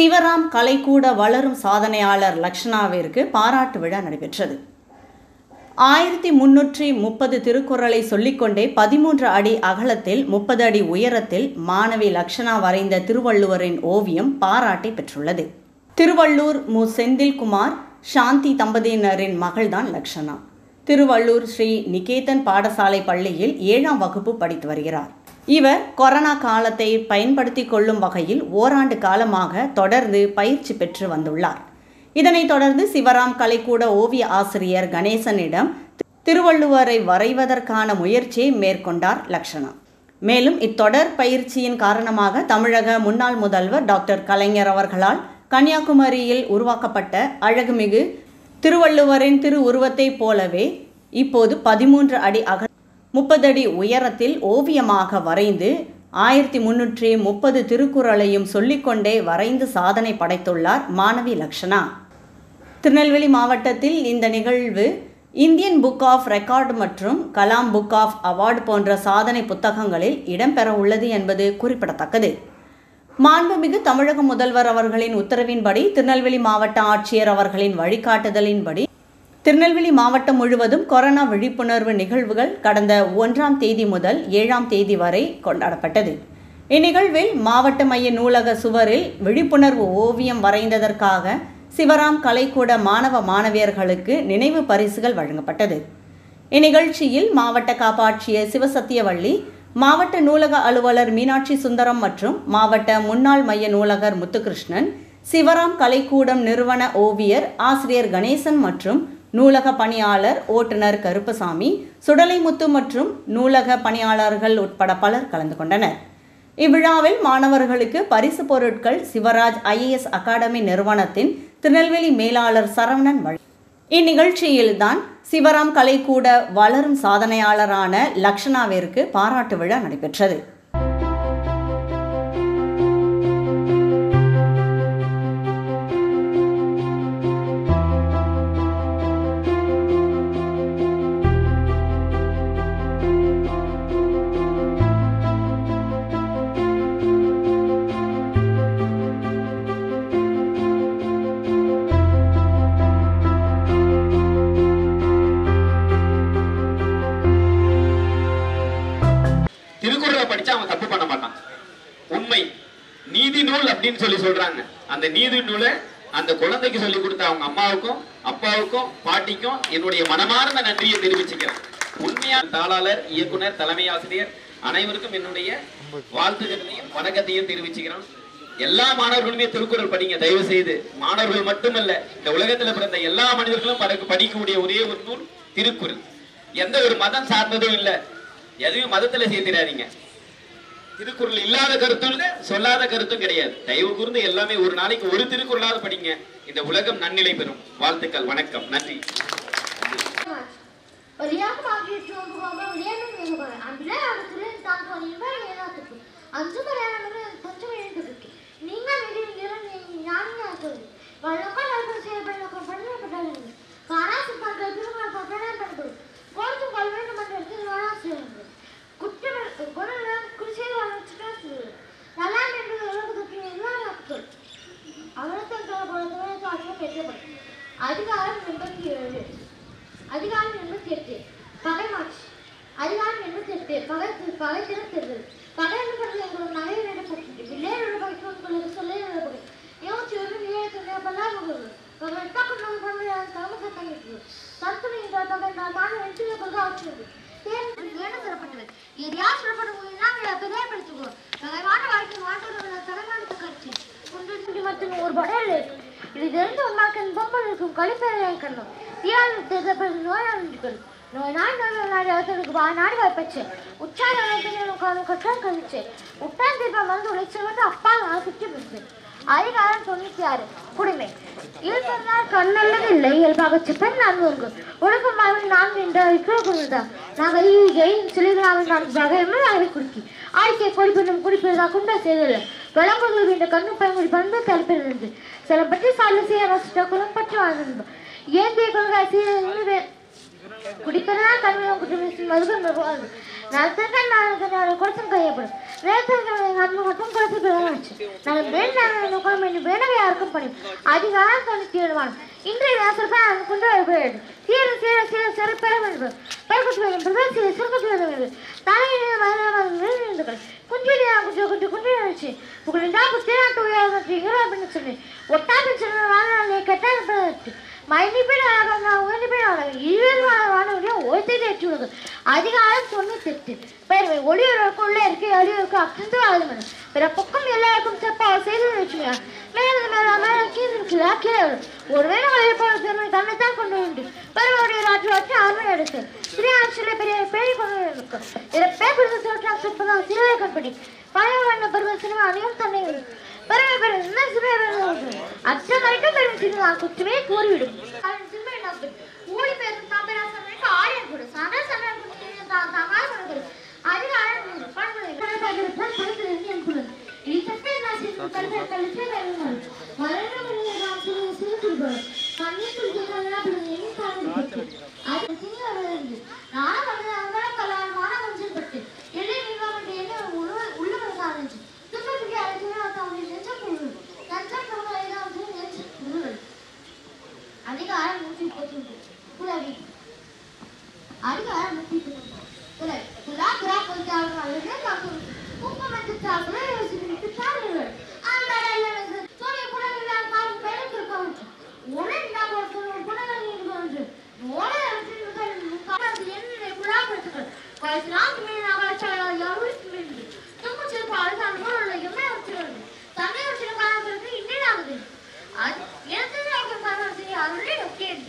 சிவராம் கலைக்கூட வளரும் சாதனையாளர் லக்ஷனாவிற்கு பாராட்டு விழா நடைபெற்றது ஆயிரத்தி முன்னூற்றி முப்பது திருக்குறளை சொல்லிக்கொண்டே பதிமூன்று அடி அகலத்தில் முப்பது அடி உயரத்தில் மாணவி லக்ஷனா வரைந்த திருவள்ளுவரின் ஓவியம் பாராட்டை பெற்றுள்ளது திருவள்ளூர் மு செந்தில்குமார் சாந்தி தம்பதியினரின் மகள்தான் லக்ஷனா திருவள்ளூர் ஸ்ரீ நிகேதன் பாடசாலை பள்ளியில் ஏழாம் வகுப்பு படித்து வருகிறார் இவர் கொரோனா காலத்தை பயன்படுத்தி கொள்ளும் வகையில் ஓராண்டு காலமாக தொடர்ந்து பயிற்சி பெற்று வந்துள்ளார் இதனைத் தொடர்ந்து சிவராம் கலைக்கூட ஓவிய ஆசிரியர் கணேசனிடம் திருவள்ளுவரை வரைவதற்கான முயற்சியை மேற்கொண்டார் லக்ஷனா மேலும் இத்தொடர் பயிற்சியின் காரணமாக தமிழக முன்னாள் முதல்வர் டாக்டர் கலைஞர் அவர்களால் கன்னியாகுமரியில் உருவாக்கப்பட்ட அழகுமிகு திருவள்ளுவரின் திரு உருவத்தைப் போலவே இப்போது பதிமூன்று அடி அக முப்பது அடி உயரத்தில் ஓவியமாக வரைந்து ஆயிரத்தி முன்னூற்றி முப்பது திருக்குறளையும் சொல்லிக்கொண்டே வரைந்து சாதனை படைத்துள்ளார் மாணவி லக்ஷனா திருநெல்வேலி மாவட்டத்தில் இந்த நிகழ்வு இந்தியன் புக் ஆஃப் ரெக்கார்டு மற்றும் கலாம் புக் ஆஃப் அவார்டு போன்ற சாதனை புத்தகங்களில் இடம்பெற உள்ளது என்பது குறிப்பிடத்தக்கது மாண்புமிகு தமிழக முதல்வர் அவர்களின் உத்தரவின்படி திருநெல்வேலி மாவட்ட ஆட்சியர் அவர்களின் வழிகாட்டுதலின்படி திருநெல்வேலி மாவட்டம் முழுவதும் கொரோனா விழிப்புணர்வு நிகழ்வுகள் கடந்த ஒன்றாம் தேதி முதல் ஏழாம் தேதி வரை கொண்டாடப்பட்டது இந்நிகழ்வில் மாவட்ட மைய நூலக சுவரில் விழிப்புணர்வு ஓவியம் வரைந்ததற்காக சிவராம் கலைக்கூட மாணவ மாணவியர்களுக்கு நினைவு பரிசுகள் வழங்கப்பட்டது இந்நிகழ்ச்சியில் மாவட்ட காப்பாட்சியர் சிவசத்தியவள்ளி மாவட்ட நூலக அலுவலர் மீனாட்சி சுந்தரம் மற்றும் மாவட்ட முன்னாள் மைய நூலகர் முத்துகிருஷ்ணன் சிவராம் கலைக்கூடம் நிறுவன ஓவியர் ஆசிரியர் கணேசன் மற்றும் நூலக பணியாளர் ஓட்டுநர் கருப்பசாமி சுடலைமுத்து மற்றும் நூலக பணியாளர்கள் உட்பட பலர் கலந்து கொண்டனர் இவ்விழாவில் மாணவர்களுக்கு பரிசு பொருட்கள் சிவராஜ் ஐஏஎஸ் அகாடமி நிறுவனத்தின் திருநெல்வேலி மேலாளர் சரவணன் வழி இந்நிகழ்ச்சியில்தான் சிவராம் கலைக்கூட வளரும் சாதனையாளரான லக்ஷனாவிற்கு பாராட்டு விழா நடைபெற்றது திருக்குறளை படிச்சா அவன் தப்பு பண்ண மாட்டான் உண்மை நீதி நூல் அப்படின்னு சொல்லி சொல்றாங்க அந்த நீதி நூலை அந்த குழந்தைக்கு சொல்லி கொடுத்த அவங்க அம்மாவுக்கும் அப்பாவுக்கும் பாட்டிக்கும் என்னுடைய மனமார்ந்த நன்றியை தெரிவிச்சுக்கிறேன் உண்மையா தாளாளர் இயக்குனர் தலைமை ஆசிரியர் அனைவருக்கும் என்னுடைய வாழ்த்துக்களையும் வணக்கத்தையும் தெரிவிச்சுக்கிறோம் எல்லா மாணவர்களுமே திருக்குறள் படிங்க தயவு செய்து மாணவர்கள் மட்டுமல்ல இந்த உலகத்துல பிறந்த எல்லா மனிதர்களும் பட- படிக்கக்கூடிய ஒரே ஒரு நூல் திருக்குறள் எந்த ஒரு மதம் சார்ந்ததும் இல்ல எதையும் மதத்துல சேர்த்திடாதீங்க திருக்குறள் இல்லாத கருத்தும் இல்ல சொல்லாத கருத்தும் கிடையாது தயவு கூர்ந்து எல்லாமே ஒரு நாளைக்கு ஒரு திருக்குறளாவது படிங்க இந்த உலகம் நன்னிலை பெறும் வாழ்த்துக்கள் வணக்கம் நன்றி வழியாக மாற்றிட்டு போகாமல் விளையாடும் வேகமாக அந்த இடத்துல தான் வழியுங்கள் ஏதாத்துக்கு அஞ்சு மலையாளங்கள் பத்து விளையாட்டு நீங்கள் வெளியில் ஞானியாக வழக்கம் நடக்கும் செயல்பட பண்ணப்பட்டார்கள் காராசிப்பார்கள் திருமண பட்டணப்படுது கோர்த்து பல்வேறு மன்றத்தில் வேணா செய்யுங்கள் குற்றம் குணம் குடிசை வளர்ச்சிட்டு நல்லா என்று உலகத்துக்கு எல்லா நாட்கள் அவனத்தன் குழந்தைகளுக்கு அதிகம் பெற்றப்படும் அதிகாரம் எண்பத்தி ஏழு அதிகாரம் எண்பத்தி எட்டு பகை மாட்சி அதிகாரம் எண்பத்தி எட்டு பகை பகை திறத்தெடுதல் பகை என்பது எங்களுக்கு நகை நடப்பட்டது வில்லையோட பகைக்கு உங்களுக்கு சொல்ல நடப்பது யோசிச்சு ஒரு விளையாட்டு பல்லாம் முகது பகை எட்டாக்கு நம்ம பண்ண தலைமை தங்கிட்டு தத்துவம் இந்த பகை நான் நான் வெற்றி பகை ஆட்சியது ஏன் சொல்லப்பட்டது எதையாவது சொல்லப்படும் பெரியார் பகைமான வாழ்க்கை மாற்றோட தலைமானத்தை கட்சி ஒன்று மற்றும் ஒரு படையில் இது தெரிந்து உமாக்கன் பொம்பல் இருக்கும் கழிப்பறை கண்ணும் தீயால் தேர்தல் நோயாளிகள் நோய் நாள் நோய் நாடு அவர்களுக்கு வா நாடு வாய்ப்பச்சு உச்சார காணும் கற்றால் கழிச்சு உட்டான் தீபம் வந்து உழைச்சல் வந்து அப்பா நான் சுற்றி போச்சு அதிகாரம் தொண்ணூத்தி ஆறு குடிமை இயல்புனால் கண்ணல்லது இல்லை இயல்பாக சிப்பன் நான்கு ஒழுக்கம் மாதிரி நான்கு என்ற இப்போ கொண்டுதான் நாங்கள் ஈகை சிலிகளாவின் நான்கு வகையுமே நாங்கள் குறுக்கி ஆய்க்கை கொடிப்பெண்ணும் குடிப்பெருதா குண்டா செய்தல் விளங்குகள் வீண்ட கண்ணு பயங்குடி பண்பு தலைப்பிலிருந்து சில பற்றி சாலை செய்ய ரசித்த குலம் பற்றி வாழ்ந்து ஏந்திய கொள்கை சீர குடிப்பெருதான் கண்மையும் குற்றம் மதுகம் நிர்வாகம் நலத்திற்கான நாளுக்கு நாள் கொடுத்தும் கையப்படும் நேரத்திற்கு அன்பு மட்டும் கொடுத்து வச்சு நான் வேண்டாம் நோக்கம் என்று வேணவே யாருக்கும் பணியும் அதிகாரம் தொண்ணூத்தி ஏழு வாரம் இன்றைய நேரத்தில் அது கொண்டு வரப்படுகிறது சீர சீர சீர சிற பெற வேண்டும் பெருக்கத்து வேண்டும் பிரதேச சுருக்கத்து வேண்டும் தலையிலே மதுரை குஞ்சிலியா குஞ்சு குஞ்சு குஞ்சு நினைச்சு உங்களை டாக்கு தேனாட்டு உயர்ந்து அப்படின்னு சொல்லி ஒட்டாப்பி சொன்ன வாழ்நாளை கெட்டாத மன்னிப்பின் அழகாக உயர்ந்திப்பின் அழகாக இருபது வானவரைய ஒருத்தரை ஏற்றுள்ளது அதிகாரம் தொண்ணூத்தி எட்டு பெருமை ஒளியவருக்குள்ளே இருக்கு அழிவருக்கு அக்கந்து ஆளுமன் பிற பக்கம் எல்லாருக்கும் செப்பா செய்து வச்சுமையா மேலே மேல மேல கீழே இருக்குதா கீழே வரும் ஒருவேளை வழிபாடு பெருமை தன்னைத்தான் கொண்டு உண்டு பெருமையுடைய ராற்று வச்சு அருமை எடுத்து சிறிய ஆட்சியில பெரிய பேரை கொண்டு இருக்கும் இதில் பேப்பர் சொல்றாங்க சொற்பதான் சிறுவை கம்பெனி பழைய வண்ண பருவ சினிமா அதிகம் தன்னை பெருமை பெருமை என்ன சிறுவை அச்சம் வரைக்கும் பெருமை சினிமா குற்றமே கூறிவிடும் ஊழி பேசும் தாமிராசனுக்கு ஆரியன் கொடு சண்டை சண்டை தமால் கொடுக்குது அதிகாரம் பண்புகள் இது சட்டை நான் சிறு கல்வி கழிச்சே கல்வி மரண நான் சிறு சிறு குடும்பம் கண்ணீர் குடிக்கிறதெல்லாம் என்ன காரணம் அது சிங்க வருது நானும் வந்து அவங்களும் கல்யாணமான மஞ்சள் பட்டு எல்லை நிர்வாகம் என்ன உள்ள உள்ளவங்க ஆரம்பிச்சு துன்பத்துக்கு அழைச்சு அவங்க நெஞ்ச பொருள் நஞ்சம் பொருள் ஏதாவது நெஞ்ச பொருள் அதிகாரம் நூற்றி முப்பத்தி ஒன்று புலவி அதிகாரம் நூற்றி முப்பத்தி ஒன்று புலவி புலா புறா கொஞ்சம் அழுது காக்கும் குப்பமத்து சாப்பிட யோசிக்கிட்டு சாப்பிடுவார் அந்த சூரிய புலவில் காரும் பெருக்கு இருக்கும் உடனே நான் ஒரு புலவில் இருந்து ஓலை என்ன புலா படுத்துக்கள் கடைசிலாம் மீன் அகலச்சாயா யாரும் மீன் தும்பு சிறப்பு அழுதான் போல உள்ள எம்மை வச்சுக்கிறது தன்னை வச்சுக்க காரணத்திற்கு இன்னும் ஆகுது அது எனக்கு அவங்க காரணம் அவர்களே கேள்வி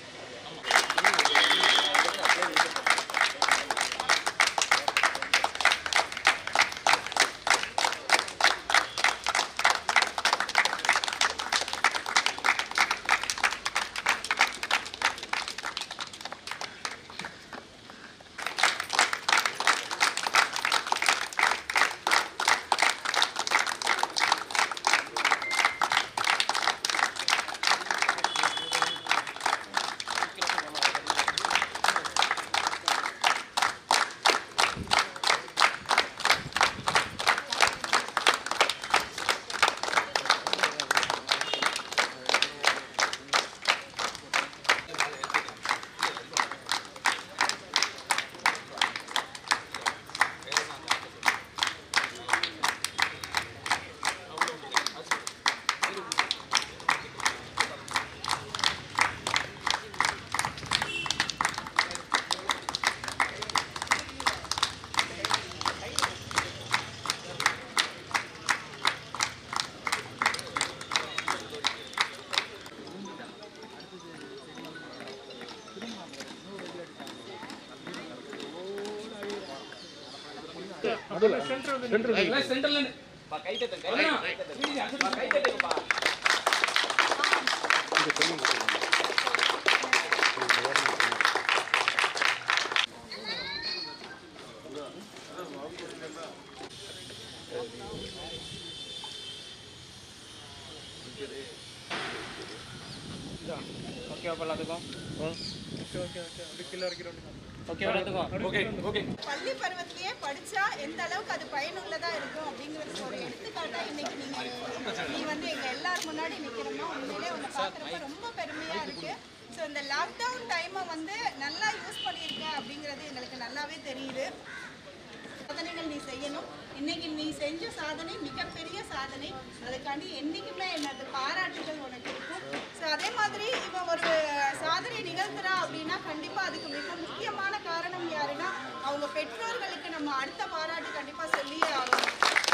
பள்ளி பருவத்திலேயே படிச்சா எந்த அளவுக்கு அது பயனுள்ளதா இருக்கும் அப்படிங்கிறது ஒரு எடுத்துக்காட்டா இன்னைக்கு நீங்க நீ வந்து எங்க எல்லாரும் முன்னாடி நிக்கிறோம்னா உண்மையிலே உன்னை பார்க்கறப்ப ரொம்ப பெருமையா இருக்கு ஸோ இந்த லாக்டவுன் டைமை வந்து நல்லா யூஸ் பண்ணியிருக்க அப்படிங்கிறது எங்களுக்கு நல்லாவே தெரியுது சாதனைகள் நீ செய்யணும் இன்னைக்கு நீ செஞ்ச சாதனை மிகப்பெரிய சாதனை அதுக்காண்டி என்னைக்குமே எனது பாராட்டுகள் உனக்கு இருக்கும் ஸோ அதே மாதிரி இவன் ஒரு சாதனை நிகழ்த்துறா அப்படின்னா கண்டிப்பா அதுக்கு மிக முக்கியமான காரணம் யாருன்னா அவங்க பெற்றோர்களுக்கு நம்ம அடுத்த பாராட்டு கண்டிப்பா சொல்லியே ஆகணும்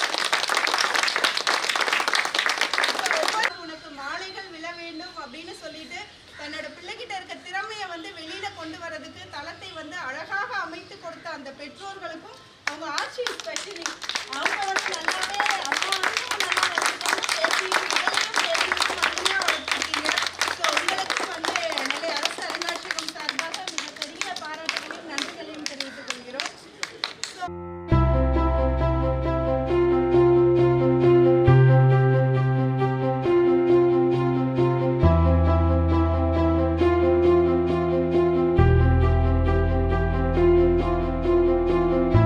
இப்ப ஒவ்வொரு உனக்கு மாலைகள் விழ வேண்டும் அப்படின்னு சொல்லிட்டு தன்னோட பிள்ளைகிட்ட இருக்க திறமையை வந்து வெளியில கொண்டு வரதுக்கு தளத்தை வந்து அழகாக அமைத்து கொடுத்த அந்த பெற்றோர்களுக்கும் அவங்க ஆட்சி ஸ்பெஷலி அவங்க வந்து நல்லாவே அம்மாவையும் நல்லா வளர்த்துக்காங்க பேசியும் இவளையும் பேசியும் அருமையா வளர்த்துருக்கீங்க ஸோ உங்களுக்கும் வந்து நெல்லை அரசு அருங்காட்சியகம் சார்பாக மிகப்பெரிய பாராட்டுகளையும் நன்றிகளையும் தெரிவித்துக் கொள்கிறோம் Thank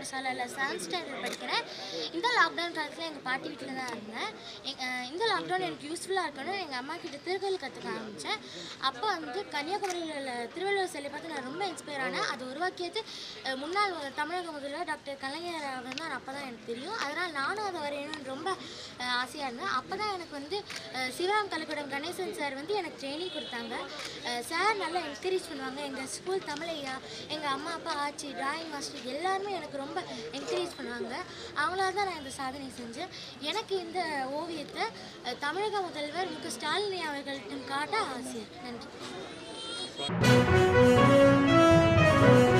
பாடசாலையில் செவன்த் ஸ்டாண்டர்ட் படிக்கிறேன் இந்த லாக்டவுன் காலத்தில் எங்கள் பாட்டி வீட்டில் தான் இருந்தேன் எ- அஹ் இந்த லாக்டவுன் எனக்கு யூஸ்ஃபுல்லாக இருக்கணும் எங்கள் அம்மா கிட்ட திருக்குறள் கற்றுக்க ஆரம்பித்தேன் அப்போ வந்து கன்னியாகுமரியில் உள்ள திருவள்ளுவர் சிலை பார்த்து நான் ரொம்ப இன்ஸ்பயர் ஆனேன் அது உருவாக்கியது அஹ், முன்னாள் முதல் தமிழக முதல்வர் டாக்டர் கலைஞர் அவர் தான் அப்போ தான் எனக்கு தெரியும் அதனால் நானும் அதை வரையணும்னு ரொம்ப அஹ், ஆசையாக இருந்தேன் அப்போ தான் எனக்கு வந்து அஹ், சிவராம் கலைக்கூடம் கணேசன் சார் வந்து எனக்கு ட்ரைனிங் கொடுத்தாங்க சார் நல்லா என்கரேஜ் பண்ணுவாங்க எங்கள் ஸ்கூல் தமிழையா எங்கள் அம்மா அப்பா ஆச்சி டிராயிங் மாஸ்டர் எல்லாருமே எனக்கு ரொம்ப என்கரேஜ் பண்ணுவாங்க அவங்களால தான் நான் இந்த சாதனை செஞ்சேன் எனக்கு இந்த ஓவியத்தை அஹ், தமிழக முதல்வர் மு க ஸ்டாலினி அவர்கள்ட்ட காட்ட ஆசை நன்றி